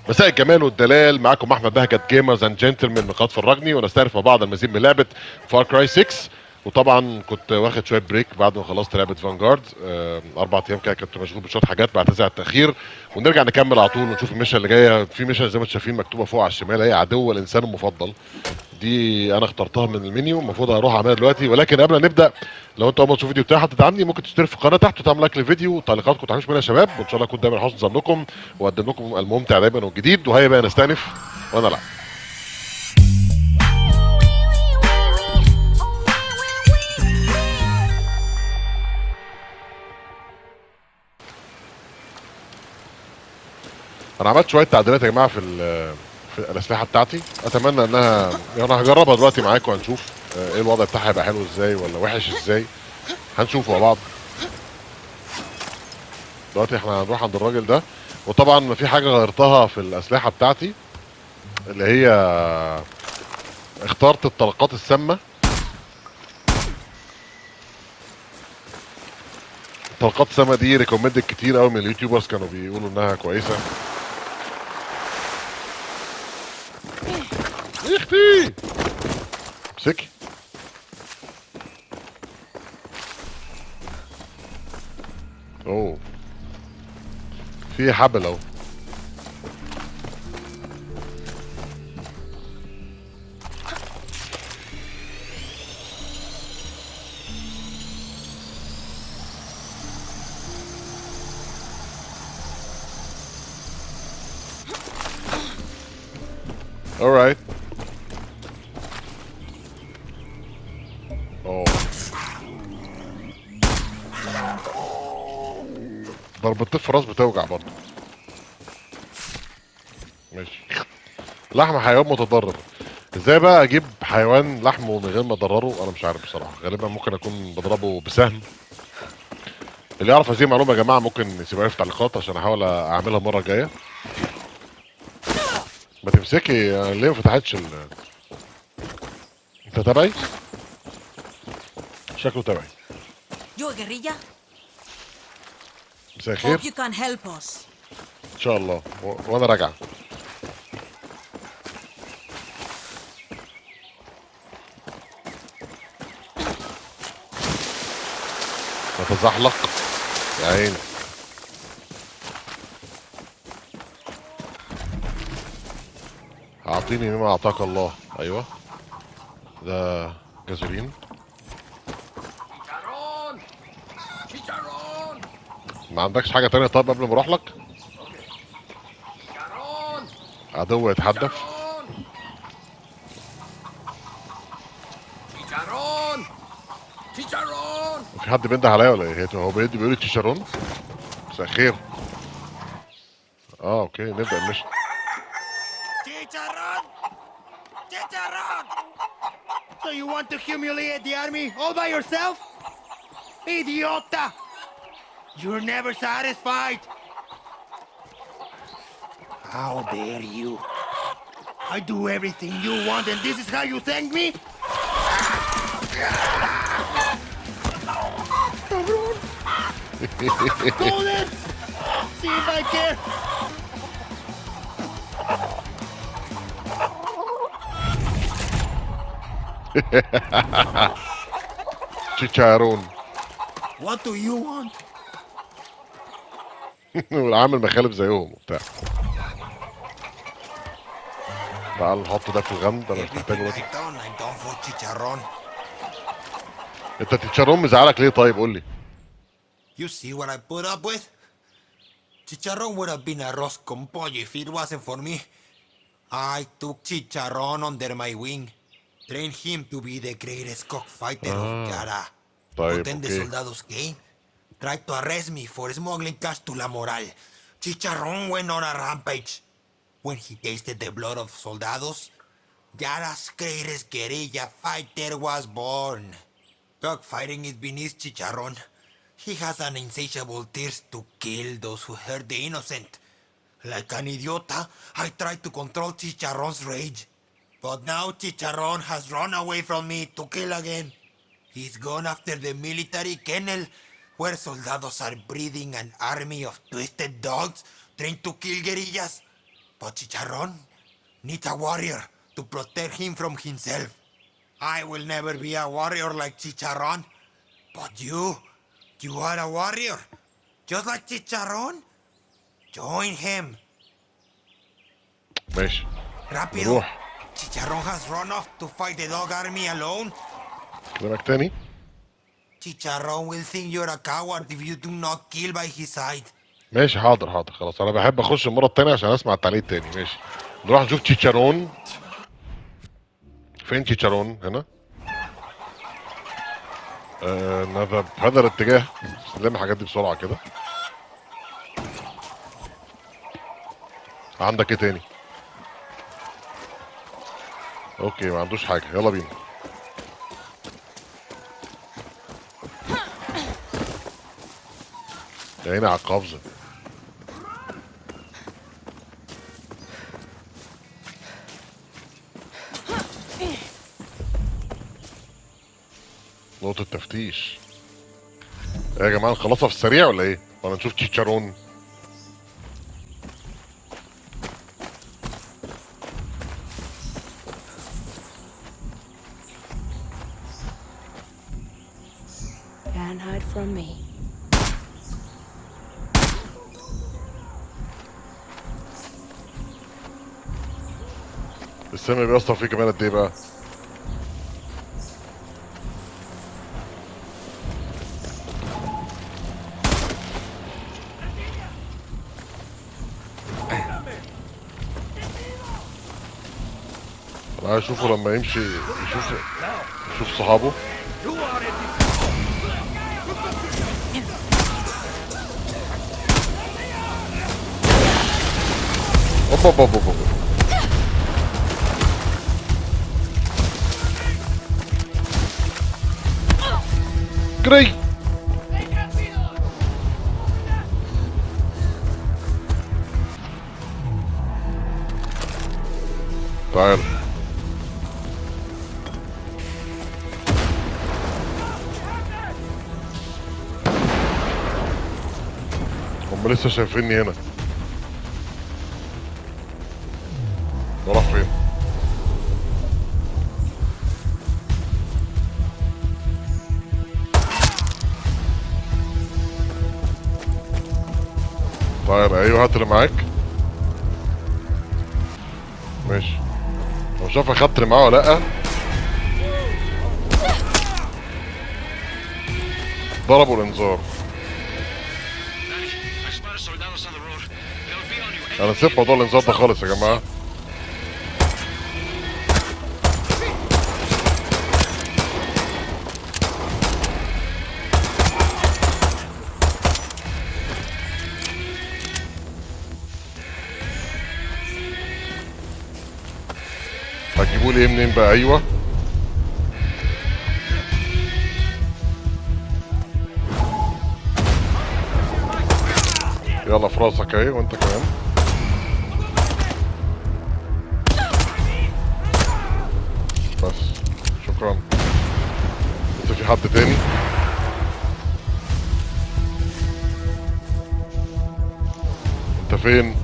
مساء الجمال والدلال معاكم احمد بهجت جيمرز اند جنتلمان من قطف الرجني ونستعرف مع بعض المزيد من لعبه فار كراي 6 وطبعا كنت واخد شويه بريك بعد ما خلصت لعبه فانجارد آه، اربع ايام كده كنت مشغول بشويه حاجات بعتذر على التاخير ونرجع نكمل على طول ونشوف الميشن اللي جايه في ميشن زي ما انتم شايفين مكتوبه فوق على الشمال هي عدو الانسان المفضل دي انا اخترتها من المنيو المفروض اروح اعملها دلوقتي ولكن قبل ما نبدا لو انتوا اول ما تشوفوا فيديو بتاعي هتدعمني ممكن تشترك في القناه تحت وتعمل لايك للفيديو تعليقاتكم ما تحرموش منها يا شباب وان شاء الله اكون دايما حسن ظنكم واقدم لكم الممتع دايما والجديد وهيا بقى نستأنف وانا العب انا عملت شويه تعديلات يا جماعه في ال- في الاسلحه بتاعتي اتمنى انها يعني انا هجربها دلوقتي معاكم وهنشوف آه، ايه الوضع بتاعها هيبقى حلو ازاي ولا وحش ازاي هنشوف مع بعض دلوقتي احنا هنروح عند الراجل ده وطبعا في حاجه غيرتها في الاسلحه بتاعتي اللي هي اخترت الطلقات السامه الطلقات السامه دي ريكومندد كتير قوي من اليوتيوبرز كانوا بيقولوا انها كويسه يا اختي امسكي اوه في حبل اهو alright اوه ضربتين في الراس بتوجع برضه ماشي لحم حيوان متضرر ازاي بقى اجيب حيوان لحمه من غير ما اضرره انا مش عارف بصراحه غالبا ممكن اكون بضربه بسهم اللي يعرف هذه المعلومه يا جماعه ممكن يسيبها لي في التعليقات عشان احاول اعملها المره الجايه ما تمسكي أنا ليه ما فتحتش ال انت تبعي شكله تبعي Yo, guerrilla, مساء الخير hope you can help us. ان شاء الله و... وانا راجع نتزحلق يا عيني اعطيني مما اعطاك الله ايوه ده جازولين ¡Chicharrón! ¡Chicharrón! ما عندكش حاجه تانية طيب قبل ما اروح لك ¡Chicharrón! عدو يتحدث ¡Chicharrón! ¡Chicharrón! في حد بينده عليا ولا ايه؟ هو بيدي بيقول لي تشارون؟ مساء الخير. اه اوكي نبدا المشن. Chicharrón! Chicharrón! So you want to humiliate the army all by yourself? Idiota! You're never satisfied! How dare you? I do everything you want and this is how you thank me? Cabrón! Go then! See if I care! تشارون What do you want? والعامل مخالف زيهم وبتاع. تعال نحط ده في الغمد انا مش محتاجه دلوقتي. I done, I done for chicharrón. انت تشارون مزعلك ليه طيب قول لي؟ You see what I put up with? Chicharrón would have been arroz con pollo if it wasn't for me. I took Chicharrón under my wing. Trained him to be the greatest cockfighter of Gara. طيب But then the اوكي. soldados came. Tried to arrest me for smuggling cash to La Moral. Chicharrón went on a rampage. When he tasted the blood of soldados, Yara's greatest guerrilla fighter was born. Cockfighting is beneath Chicharron. He has an insatiable thirst to kill those who hurt the innocent. Like an idiota, I tried to control Chicharron's rage. But now Chicharron has run away from me to kill again. He's gone after the military kennel, where soldados are breeding an army of twisted dogs trained to kill guerrillas. But Chicharron needs a warrior to protect him from himself. I will never be a warrior like Chicharron. But you, you are a warrior. Just like Chicharron. Join him. ماشي Rápido. نروح Chicharron has run off to fight the dog army alone. كلامك تاني Chicharron will think you're a coward if you do not kill by his side. ماشي حاضر حاضر خلاص انا بحب اخش المره التانيه عشان اسمع التعليق التاني ماشي نروح نشوف تشيتشارون فين تشيتشارون هنا آه نذهب في هذا الاتجاه نلم الحاجات دي بسرعه كده عندك ايه تاني اوكي ما عندوش حاجه يلا بينا يا عيني على القفزه نقطة تفتيش إيه يا جماعة نخلصها في السريع ولا ايه؟ ولا نشوف تشيتشارون؟ Can't hide from me. السم بيأثر فيه كمان قد ايه بقى؟ انا عايز اشوفه لما يمشي يشوف يشوف صحابه You are it. اوبا اوبا اوبا اوبا جري تعال هم لسه شايفيني هنا ده راح فين؟ طيب ايوه هات اللي معاك ماشي هو شاف اخدت اللي معاه ولا لا ضربوا الانذار I spotted soldados on the road. They'll be on you. انا نسيت موضوع الانذار ده خالص يا جماعه هتجيبوا لي ايه منين بقى ايوه يلا في راسك اهي وانت كمان بس شكرا لسه في حد تاني انت فين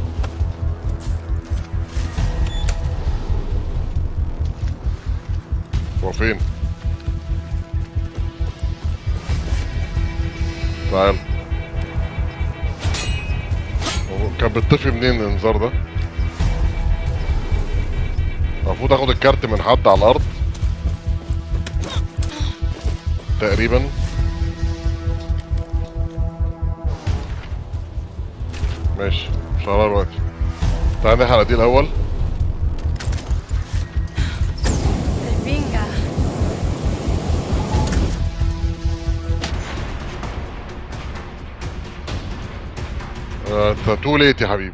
هو فين تعال هو كان بيطفي منين الانذار ده المفروض اخد الكارت من حد على الارض تقريبا ماشي مش هعرف دلوقتي تعال نحرق دي الاول Venga. آه، انت تو ليت يا حبيبي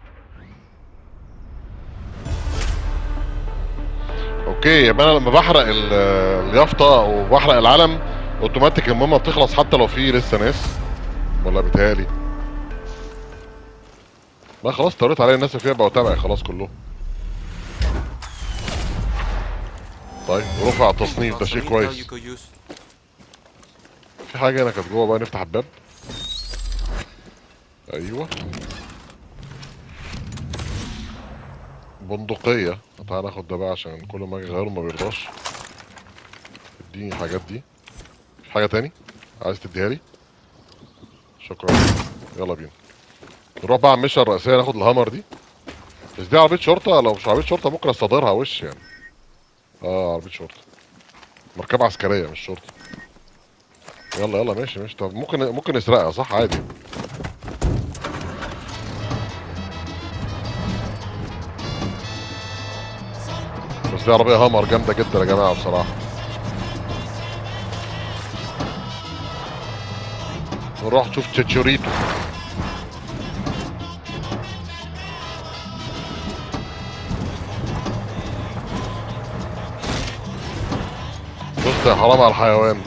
اوكي يبقى انا لما بحرق ال- اليافطه او بحرق العلم اوتوماتيك المهمه بتخلص حتى لو في لسه ناس ولا بيتهيألي لا خلاص اضطريت عليا الناس اللي فيها بقوا تابعي خلاص كلهم طيب رفع التصنيف ده شيء كويس في حاجه هنا كانت جوه بقى نفتح الباب ايوه بندقية تعال ناخد ده بقى عشان كل ما اجي اغيره ما بيرضاش اديني الحاجات دي في حاجة تاني عايز تديها لي شكرا يلا بينا نروح بقى على المشة الرئيسية ناخد الهامر دي بس دي عربية شرطة لو مش عربية شرطة ممكن استضيرها وش يعني اه عربية شرطة مركبة عسكرية مش شرطة يلا يلا ماشي ماشي طب ممكن ممكن نسرقها صح عادي بس دي عربية هامر جامدة جدا يا جماعة بصراحة نروح نشوف تشيتشوريتو بص يا حرام على الحيوان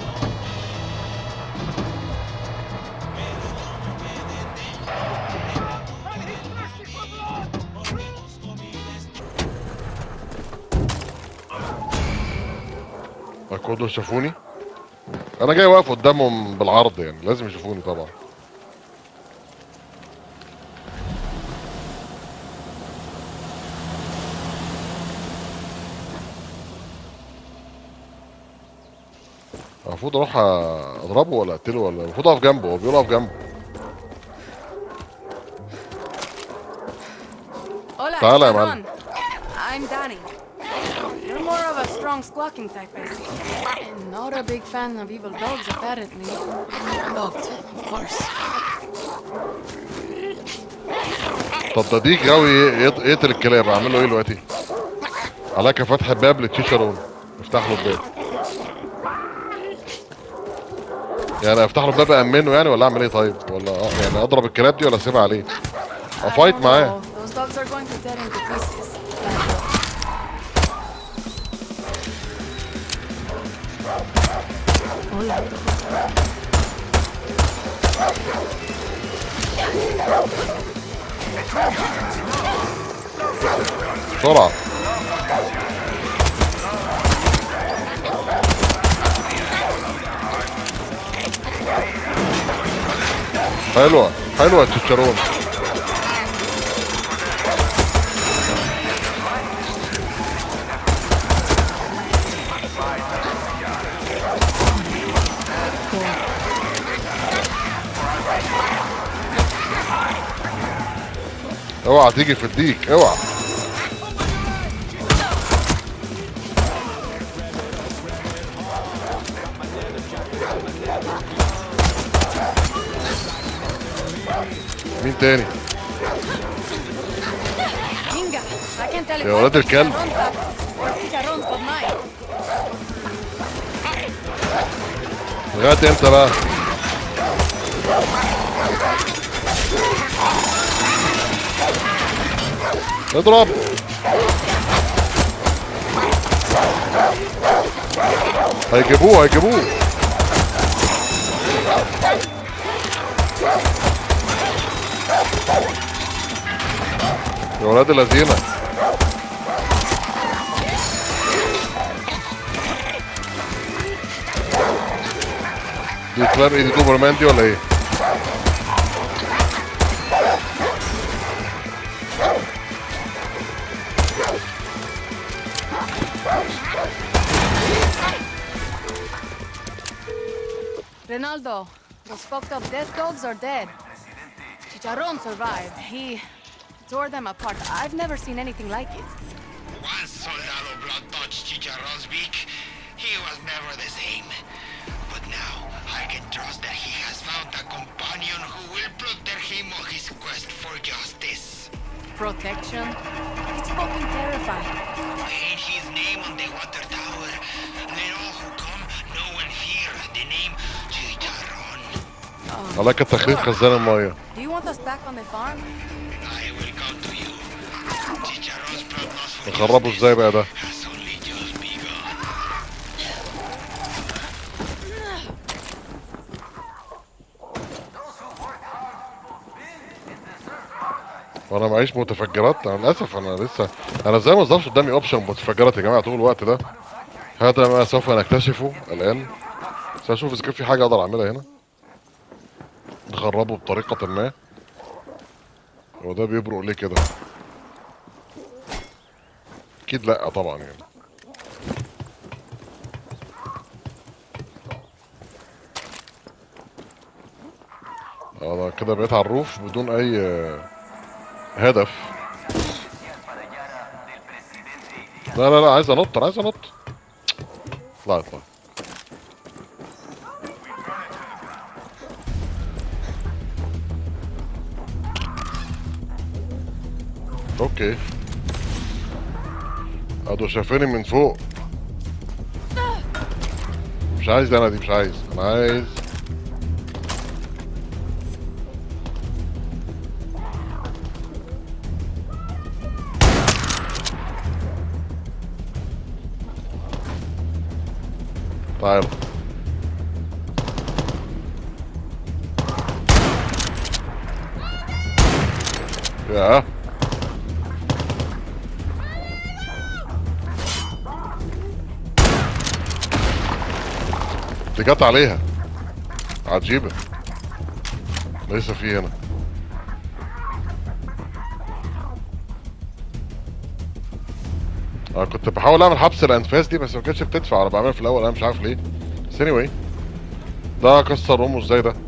كل دول شافوني انا جاي واقف قدامهم بالعرض يعني لازم يشوفوني طبعا المفروض اروح اضربه ولا اقتله ولا المفروض اقف جنبه هو بيقول اقف جنبه Hola, Hola, Chicharrón. I'm Danny. You're more of a strong squawking type, I see. And not a big fan of evil dogs, apparently. Dogs, of course. طب ده ديك غاوي يط- يقتل الكلاب اعمل له ايه دلوقتي؟ عليك فتح باب للتشيشرون افتح له الباب يعني افتح له الباب امنه يعني ولا اعمل ايه طيب؟ ولا آه، يعني اضرب الكلاب دي ولا اسيبها عليه؟ I افايت don't معاه know. Those dogs are going to tear into pieces. Hola. بسرعة حلوة حلوة التشيشرون اوعى تيجي في الديك اوعى مين تاني؟ Inga, I can tell if يا ولاد I الكلب. chicharrón tacos or chicharrón con mine. لغاية امتى بقى؟ اضرب هيجيبوه هيجيبوه يا ولاد الذين دي كلام ايه دي دوبرمان دي ولا ايه؟ Ronaldo, those fucked up death dogs are dead. Chicharrón survived. He tore them apart. I've never seen anything like it. Once Soldado Blood touched Chicharron's beak, he was never the same. But now, I can trust that he has found a companion who will protect him on his quest for justice. Protection? It's fucking terrifying. Paint his name on the water tower. Let all who come know and fear the name Chicharron. عليك تخريب خزان المية Do you want us back on the farm? I will come to you. Chicharron's bloodlust for نخربه ازاي بقى ده؟ has only just begun. وانا معيش متفجرات انا للاسف انا لسه انا ازاي ما ظهرش قدامي اوبشن متفجرات يا جماعه طول الوقت ده هذا ما سوف نكتشفه الان ساشوف اذا كان في حاجه اقدر اعملها هنا نخربه بطريقه ما هو ده بيبرق ليه كده اكيد لا طبعا يعني انا كده بقيت على الروف بدون اي آه، هدف لا لا لا عايز انط انا عايز انط اطلع اطلع اوكي ادو شافوني من فوق مش عايز انا دي مش عايز انا عايز تعال يا دي جت عليها عجيبة ليس في هنا انا كنت بحاول اعمل حبس الانفاس دي بس ما كانتش بتدفع انا بعملها في الاول انا مش عارف ليه بس anyway ده كسر امه ازاي ده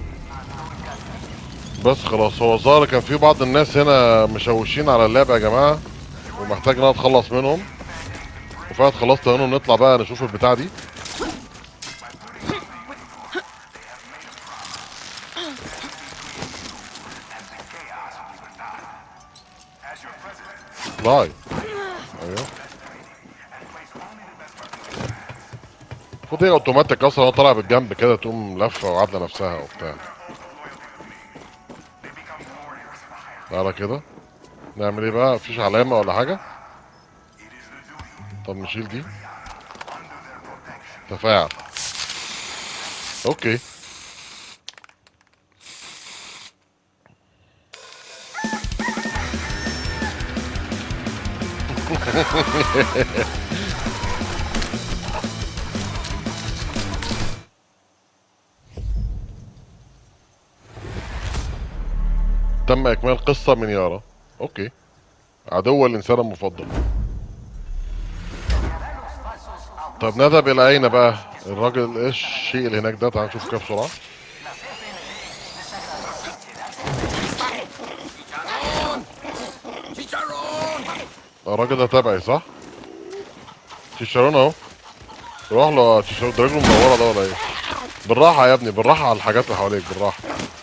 بس خلاص هو ظاهر كان في بعض الناس هنا مشوشين على اللعبة يا جماعة ومحتاج ان انا اتخلص منهم وفعلا اتخلصت منهم نطلع بقى نشوف البتاع دي لاي ايوه المفروض هي اوتوماتيك اصلا هو طالع بالجنب كده تقوم لفه وعادله نفسها وبتاع تعالى كده نعمل ايه بقى مفيش علامه ولا حاجه طب نشيل دي تفاعل اوكي تم اكمال قصه من يارا اوكي عدو الانسان المفضل طب نذهب الى اين بقى الراجل ايش الشيء اللي هناك ده تعال نشوف كده بسرعه Chicharrón! الراجل ده تبعي صح تشيشارون اهو روح له تشيشارون ده رجله مدوره ده ولا ايه بالراحه يا ابني بالراحه على الحاجات اللي حواليك بالراحه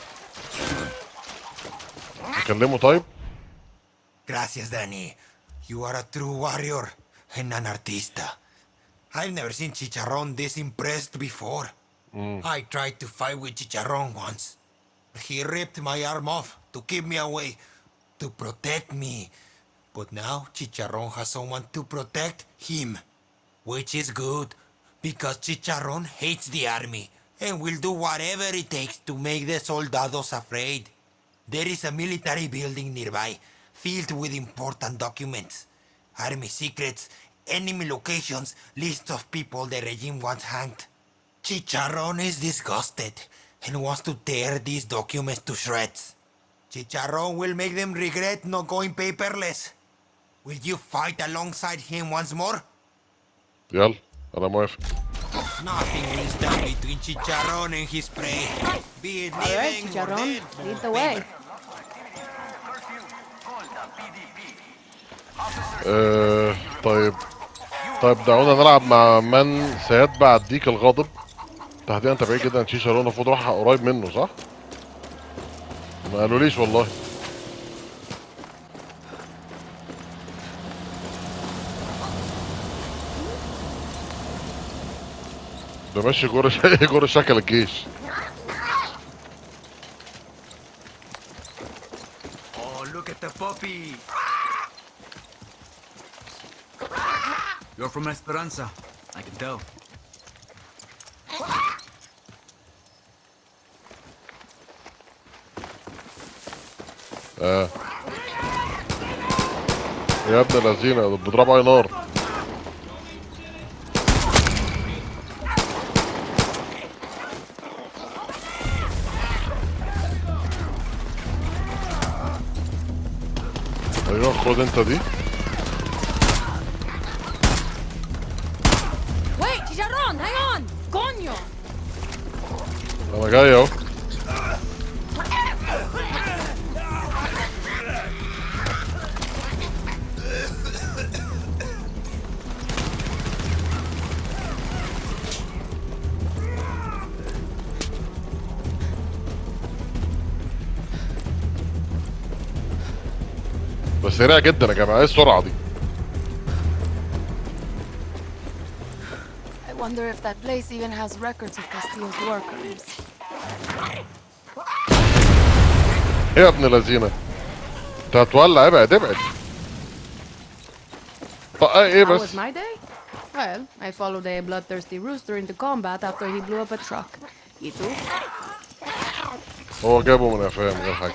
نكلمه طيب Gracias, Danny. You are a true warrior and an artista. I've never seen Chicharron this impressed before. I tried to fight with Chicharron once. He ripped my arm off to keep me away, to protect me. But now Chicharron has someone to protect him. Which is good, because Chicharron hates the army and will do whatever it takes to make the soldados afraid. There is a military building nearby, filled with important documents. Army secrets, enemy locations, lists of people the regime wants hanged. Chicharron is disgusted and wants to tear these documents to shreds. Chicharron will make them regret not going paperless. Will you fight alongside him once more? يلا انا موافق Nothing will stand between Chicharron and his prey. Be it All right, living or Chicharron, dead. lead the way. آه طيب طيب دعونا نلعب مع من سيتبع الديك الغاضب تحديدا انت بعيد جدا شيشارون المفروض اروح قريب منه صح؟ ما قالوليش والله ده ماشي جور جور شكل الجيش Oh, look at the puppy! You're from Esperanza. I can tell. اه يا ابن الذين ده بيضربوا علي نار ايوه خد انت دي Coño! انا جاي اهو بس سريع جدا يا جماعه ايه السرعه دي I wonder if that place even has records of Castillo's workers. ايه يا ابن لذينه انت هتولع ابعد ابعد طق ايه How بس was my day? Well, I followed a bloodthirsty rooster into combat after he blew up a truck. You too? هو جابه من قفاه من غير حاجه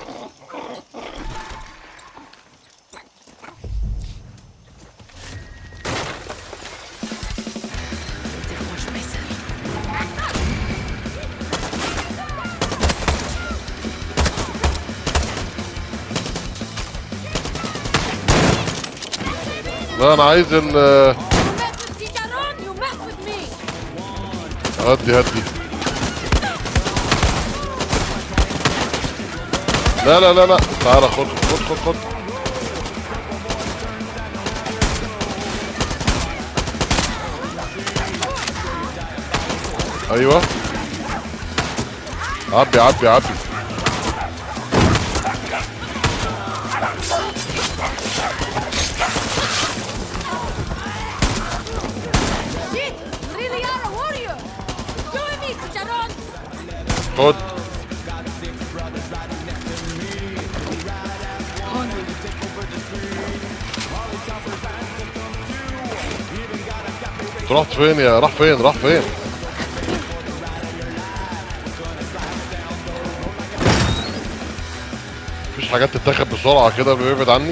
لا انا عايز ال You mess with Chicharron, you mess with me! هدي هدي لا لا لا لا تعالى خد خد خد خد ايوه عبي عبي عبي Shit! You really are a warrior! Join me, Chicharron! خد رحت فين يا راح فين راح فين مفيش حاجات تتاخد بسرعة كده بيبعد عني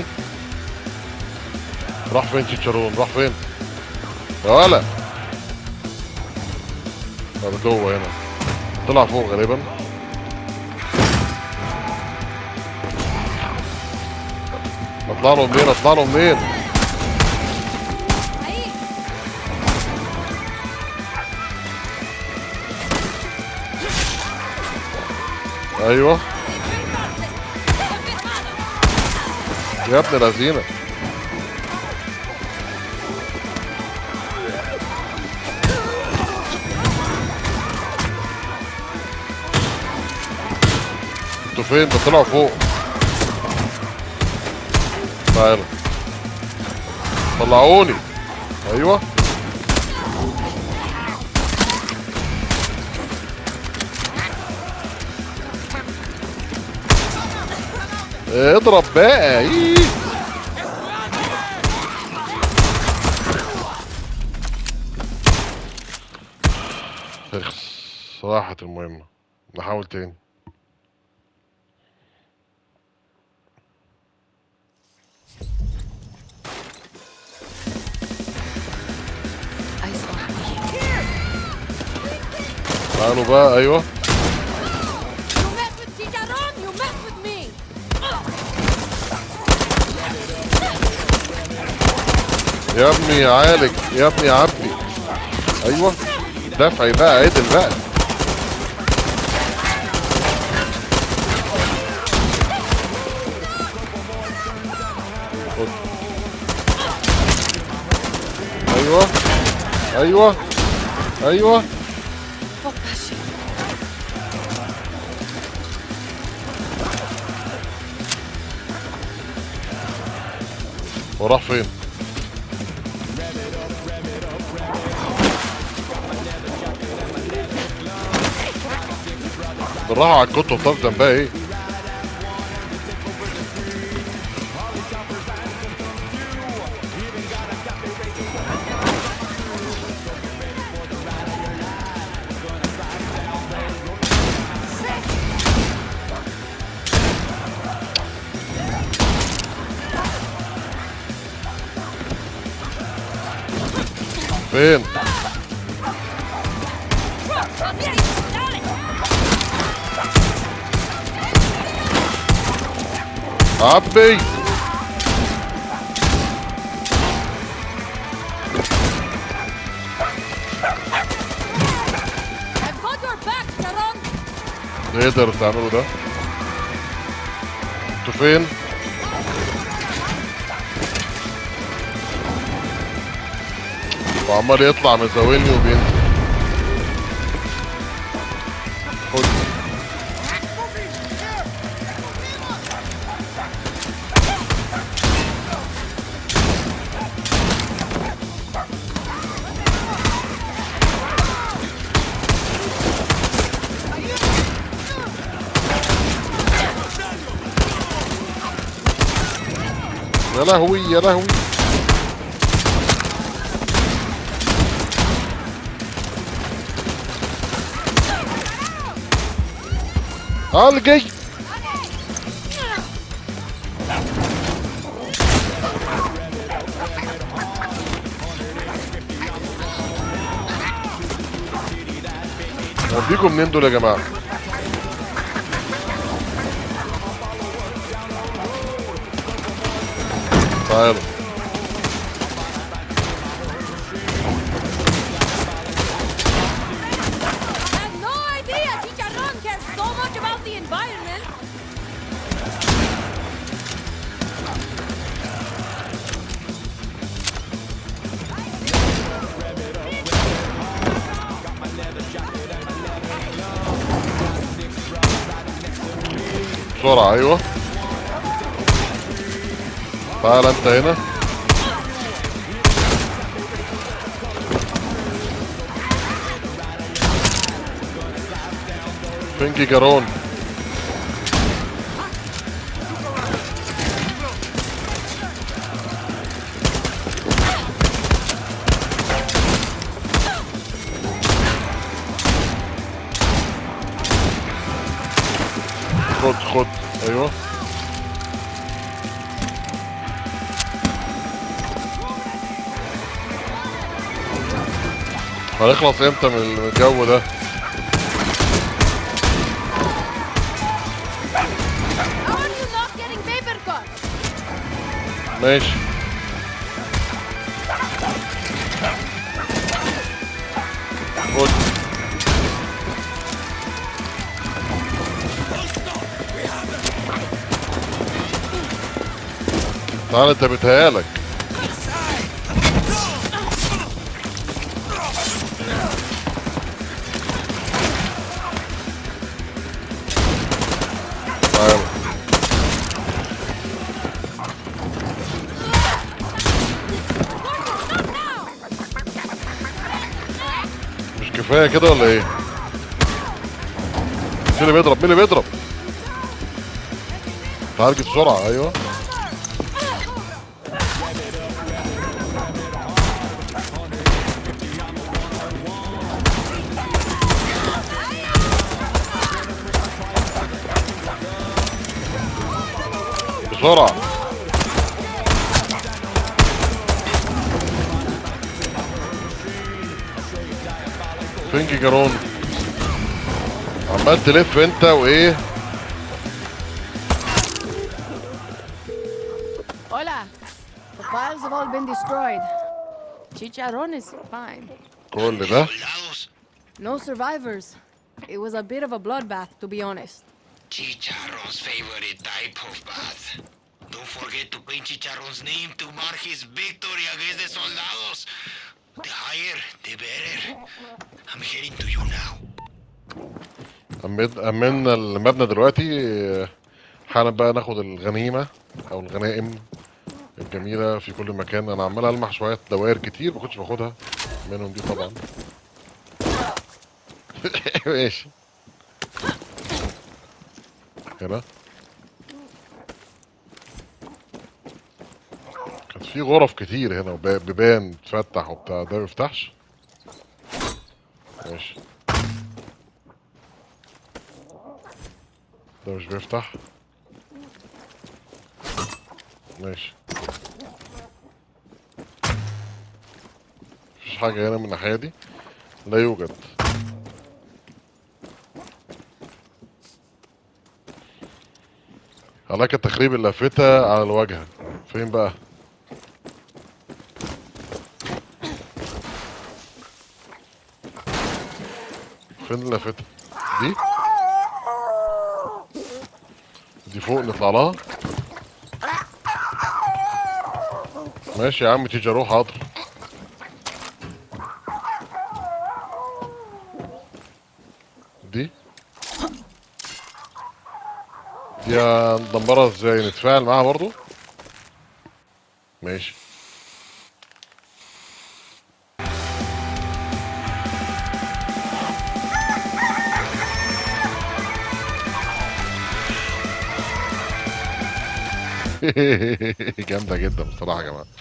راح فين تشيتشارون راح فين يا ولا ده جوه هنا طلع فوق غالبا اطلع له منين اطلع له منين Ahí! ايوه يا ابن لذينه انتوا فين ده طلعوا فوق تعالوا طلعوني ايوه اضرب بقى إيه. اخس راحت المهمة نحاول تاني I saw him. تعالوا بقى ايوه You mess with Chicharron, you mess with me! يا ابني عالج يا ابني عبي ايوه دفعي بقى عدل بقى خد. ايوه ايوه ايوه Fuck that shit. وراح فين بالراحة على الكتب طب ذنبها ايه فين عبي ايه تقدروا تعملوا ده انتوا فين وعمال يطلع مزاولني وبينزل خد يا لهوي يا لهوي الجي وديكم منين دول يا جماعه تعالوا I have no idea Chicharron cares so much about the environment. بسرعة ايوه تعال انت هنا فينكي جارون خد خد ايوه هنخلص امتى من الجو ده How are you not getting paper cuts? ماشي خد تعال انت بتهيالك تعال مش كفايه كده ولا ايه؟ مين اللي بيضرب؟ مين اللي بيضرب؟ تارجت بسرعه ايوه بسرعه فينكي جارون عمال تلف انت وايه Hola. The files have all been destroyed. Chicharron is fine. كل ده Soldados, No survivors. It was a bit of a bloodbath, to be honest. Chicharron's favorite type of bath. Don't forget to paint Chicharron's name to mark his victory against the soldados. The higher, the better. I'm heading to you now. أمن- أمنا المبنى دلوقتي اه، حالا بقى ناخد الغنيمة أو الغنائم الجميلة في كل مكان أنا عمال ألمح شوية دوائر كتير ما كنتش باخدها منهم دي طبعا ماشي هنا كانت في غرف كتير هنا وب- بيبان تفتح وبتاع ده ما بيفتحش ماشي ده مش بيفتح ماشي مفيش حاجة هنا من الناحية دي لا يوجد هلاك التخريب اللافتة على الواجهة فين بقى فين اللافتة دي دي فوق نطلع لها ماشي يا عم تيجي اروح حاضر دي دي ندمرها ازاي نتفاعل معاها برضو ماشي جامدة جدا بصراحة يا جماعة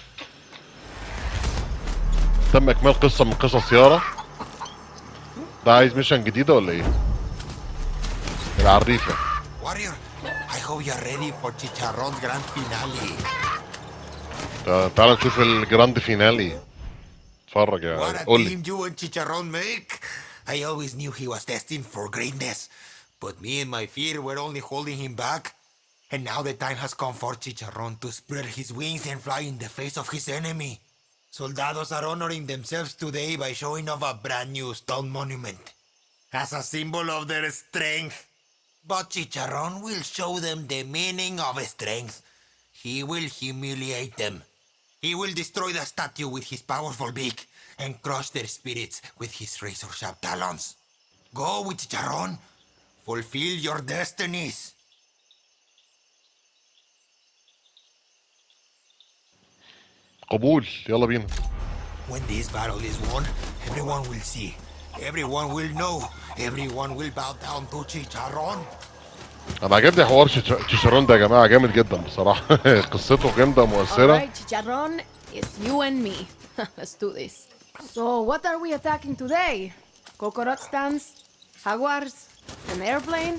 تم إكمال قصة من قصص يارا ده عايز ميشن جديدة ولا إيه؟ العريفة Warrior, I hope you're ready for Chicharron's grand finale. تا- تعال نشوف الجراند فينالي اتفرج What يا a قول لي team you and Chicharron make! I always knew he was destined for greatness, but me and my fear were only holding him back. And now the time has come for Chicharron to spread his wings and fly in the face of his enemy. Soldados are honoring themselves today by showing off a brand new stone monument as a symbol of their strength. But Chicharron will show them the meaning of strength. He will humiliate them. He will destroy the statue with his powerful beak and crush their spirits with his razor sharp talons. Go with Chicharron. Fulfill your destinies. قبول يلا بينا When this battle is won, everyone will see. Everyone will know. Everyone will bow down to Chicharron. انا عجبني حوار تشيش- تشيشارون ده يا جماعة جامد جدا بصراحة قصته جامدة مؤثرة Alright, Chicharron, it's you and me. Let's do this. So, what are we attacking today? Coconut stands? Jaguars? An airplane?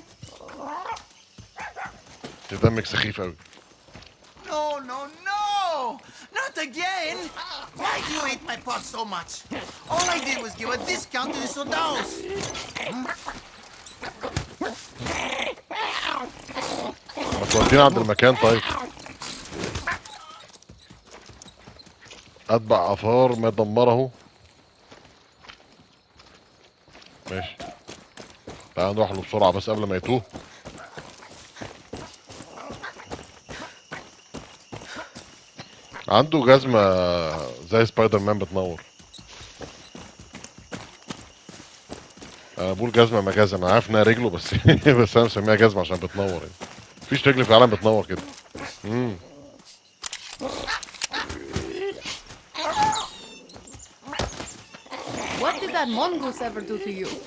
دمك سخيف قوي No, no, no! Not again! Why do you hate my pot so much? All I did was give a discount to the soldados. ما تودينا عند المكان طيب اتبع اثار ما دمره ماشي تعال نروح له بسرعة بس قبل ما يتوه عنده جزمة زي سبايدر مان بتنور انا بقول جزمة مجازا انا عارف انها رجله بس بس انا مسميها جزمة عشان بتنور يعني مفيش رجل في العالم بتنور كده امم What did that mongoose ever do to you?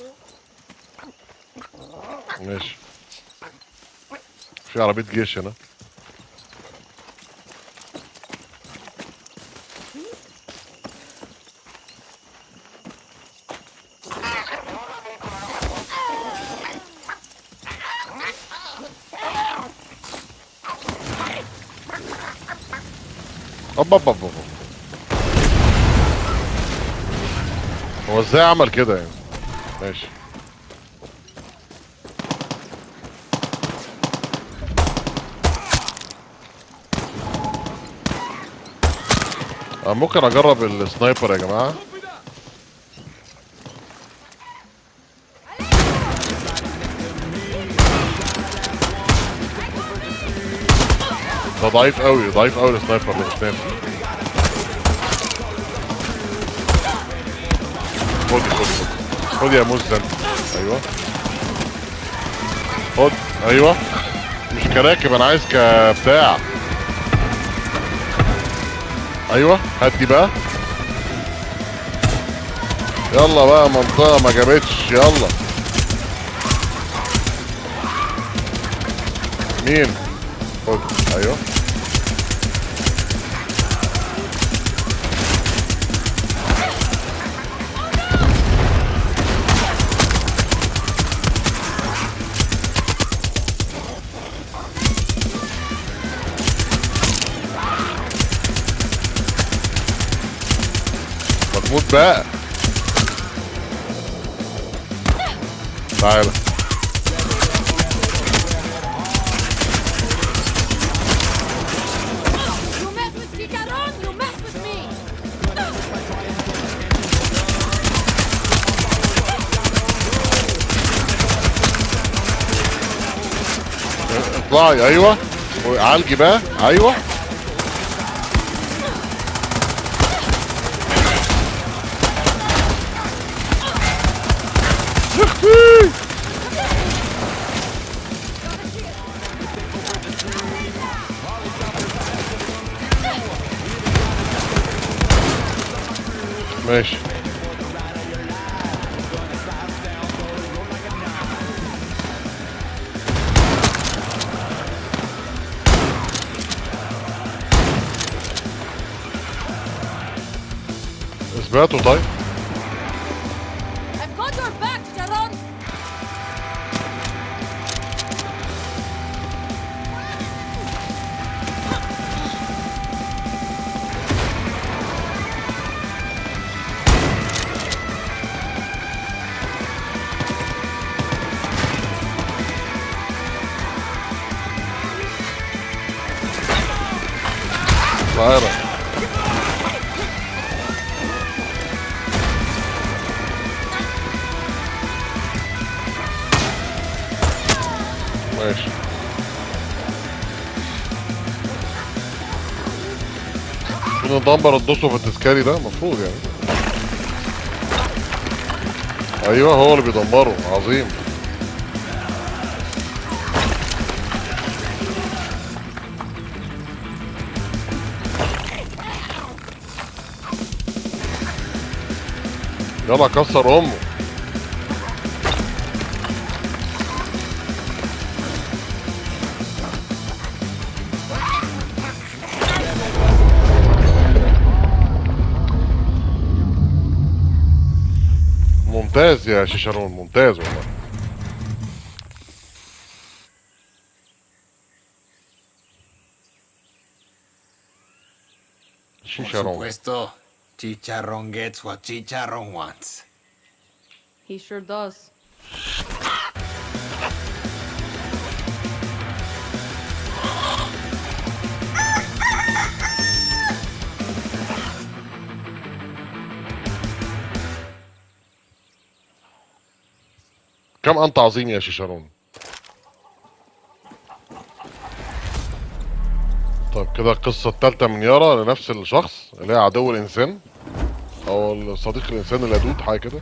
ماشي في عربية جيش هنا أب أب أب أب. هو ازاي عمل كده يعني ماشي آه، ممكن اجرب السنايبر يا جماعه ده ضعيف قوي ضعيف قوي السنايبر ده مش نافع خد خد خد خد يا مزن ايوه خد ايوه مش كراكب انا عايز كبتاع ايوه هات دي بقى يلا بقى منطقة ما جابتش يلا مين خد ايوه ما تموت بقى تعالى You mess with Chicharron, you mess with me! اطلعي ايوه وعالجي بقى ايوه يخفي ماشي اثباته طيب I've got your back, Sharon! طايرة ماشي كنا ندمر الدوسو في التذكاري ده المفروض يعني ايوه هو اللي بيدمره عظيم يلا كسر امه ممتاز يا شيشارون ممتاز والله Por شيشارون supuesto, Chicharrón gets what Chicharrón wants. He sure does. كم انت عظيم يا شيشارون طيب كده القصة التالتة من يارا لنفس الشخص اللي هي عدو الإنسان أو الصديق الإنسان اللدود حاجة كده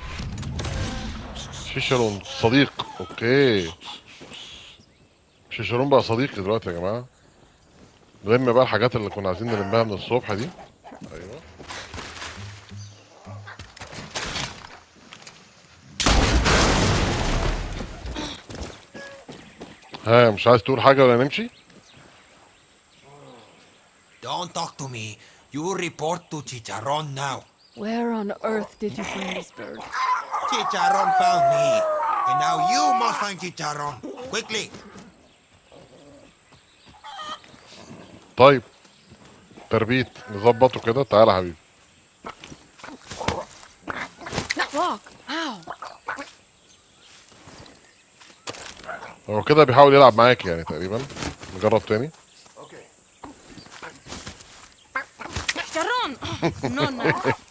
شيشارون صديق أوكي شيشارون بقى صديقي دلوقتي يا جماعة نلم بقى الحاجات اللي كنا عايزين نلمها من الصبح دي أيوه ها مش عايز تقول حاجة ولا نمشي؟ Don't talk to me. You report to Chicharrón now. Where on earth did you find this bird? Chicharrón found me. And now you must find Chicharrón. Quickly. طيب تربيت نظبطه كده تعالى يا حبيبي Fuck! Ow! هو كده بيحاول يلعب معاك يعني تقريبا نجرب تاني Sharon! no, no.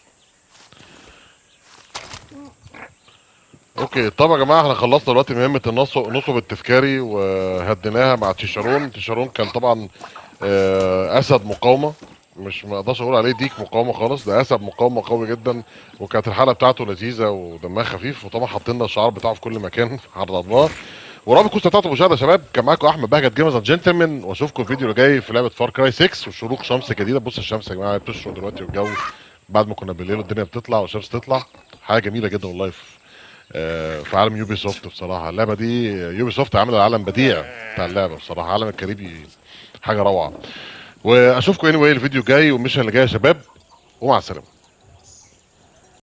اوكي طب يا جماعه احنا خلصنا دلوقتي مهمه النصب نصب التذكاري وهديناها مع تيشارون تيشارون كان طبعا آه، اسد مقاومه مش ما اقدرش اقول عليه ديك مقاومه خالص ده اسد مقاومه قوي جدا وكانت الحلقه بتاعته لذيذه ودمها خفيف وطبعا حاطين لنا الشعار بتاعه في كل مكان عرضناه ورابط كنتوا استمتعتوا بالمشاهده يا شباب كان معاكم احمد بهجت جيمرز اند جنتلمان واشوفكم الفيديو اللي جاي في لعبه فار كراي 6 وشروق شمس جديده بص الشمس يا جماعه بتشرق دلوقتي والجو بعد ما كنا بالليل والدنيا بتطلع والشمس تطلع حاجه جميله جدا والله في آه، في عالم يوبي سوفت بصراحه اللعبه دي يوبي سوفت عامله عالم بديع بتاع اللعبه بصراحه عالم الكاريبي حاجه روعه واشوفكم اني anyway الفيديو الجاي والميشن اللي جاي يا شباب ومع السلامه